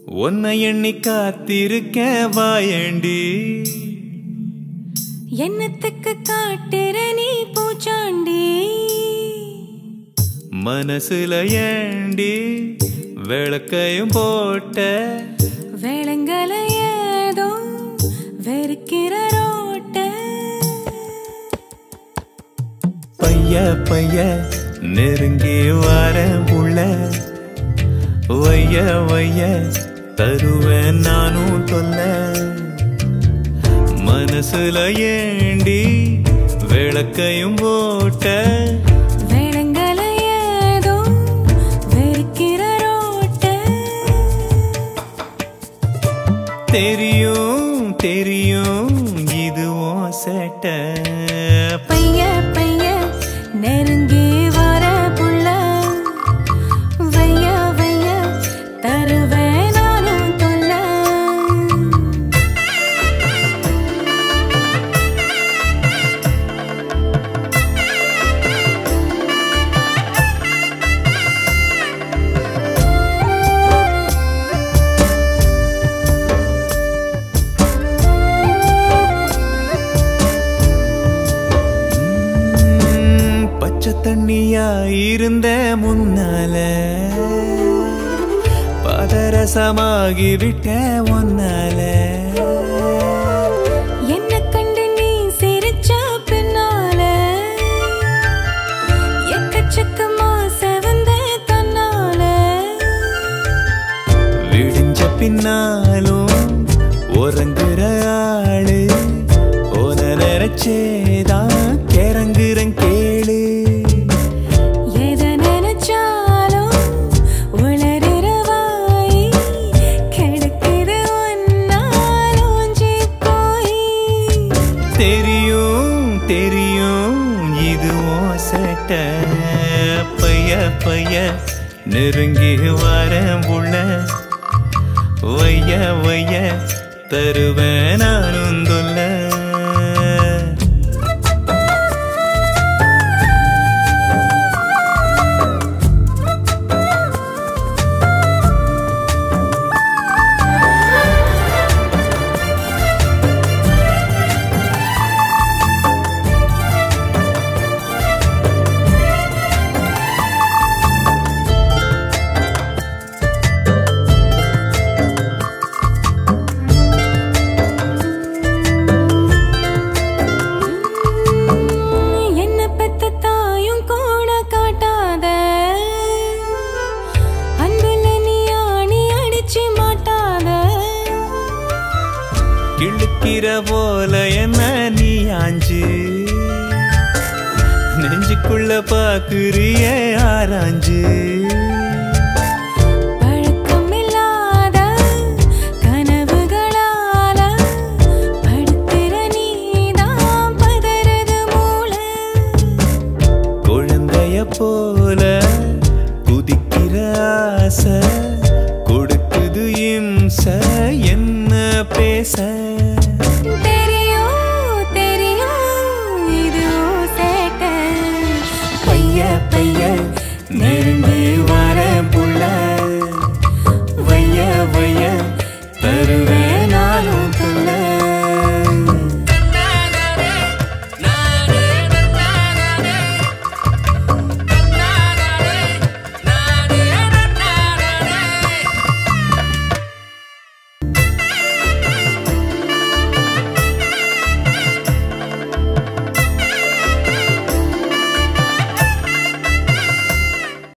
உன்னை எண்ணி காத்திருக்க வாயண்டி என்னத்துக்கு காட்டுற நீ பூச்சாண்டி மனசுல ஏண்டி விளக்கையும் போட்ட வேளங்கல ஏதோ வெறுக்கிற ரோட்ட பைய பைய நெருங்கி வர புள்ள வைய வைய தருவேன் நானும் தொல்ல மனசுல ஏண்டி விளக்கையும் போட்ட வேளங்கல ஏதோ வெறுக்கிற ரோட்ட தெரியும் தெரியும் இது உன் சேட்ட பைய பைய நெருங்கி வர புள்ள வைய வைய தருவேன் நானும் தொல்ல ம், பச்சை தண்ணியா இருந்த முன்னால பதரசமாகி விட்ட ஒன்னால என்ன கண்டு நீ சிரிச்ச பின்னால எக்கச்சக்கமா செவந்த தன்னால விடிஞ்ச பின்னாலும் உறங்குற ஆளு ஓன நினைச்சேதான் கிறங்குறன் கேளு எதை நினைச்சாலும் உளறுற வாய் கிடைக்குது ஒன்னால் ஊஞ்சி போய் தெரியும் தெரியும் இது உன் சேட்ட பைய பைய நெருங்கி வரேன் புள்ள வைய வைய தருவேன் நானும் தொல்ல என்ன பெத்த தாயும் கூட காட்டாத அன்புல நீ ஆணி அடிச்சு மாட்டாத கிழக்கிற போல என்ன நீ ஆஞ்சு நெஞ்சுக்குள்ள பாக்குறிய ஆராஞ்சு பழக்கமில்லாத கனவுகளால படுத்துற நீதான் பதறது மூளை குழந்தைய போல குதிக்கிற ஆசை கொடுக்குது இம்ச என்ன பேச